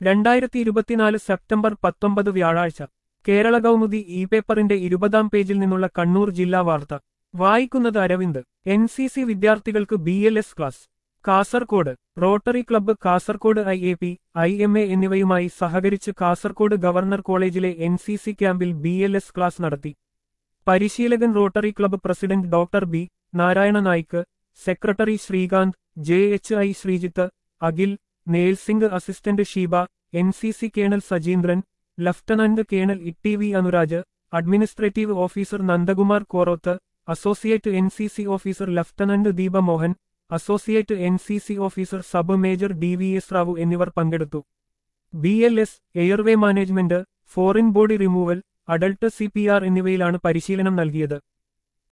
രണ്ടായിരത്തി ഇരുപത്തിനാല് സെപ്റ്റംബർ പത്തൊമ്പത് വ്യാഴാഴ്ച കേരള കൗമുദി ഇ പേപ്പറിന്റെ ഇരുപതാം പേജിൽ നിന്നുള്ള കണ്ണൂർ ജില്ലാ വാർത്ത വായിക്കുന്നത് അരവിന്ദ് എൻ സി സി വിദ്യാർത്ഥികൾക്ക് B L S class Kasaragod rotary club Kasaragod I A P I M A എന്നിവയുമായി സഹകരിച്ച് കാസർകോട് ഗവർണർ കോളേജിലെ എൻ സി സി ക്യാമ്പിൽ ബി എൽ എസ് ക്ലാസ് നടത്തി പരിശീലകൻ rotary club president doctor B Narayana Naik secretary Srikanth J H I Sreejith Akhil nursing assistant Sheeba N C C colonel Sajeendran lieutenant colonel E V Anuraj administrative officer Nandakumar Koroth associate N C C officer lieutenant Deepa Mohan associate N C C officer sub major D V S Rao എന്നിവർ പങ്കെടുത്തു B L S airway management foreign body removal adult C P R എന്നിവയിലാണ് പരിശീലനം നൽകിയത്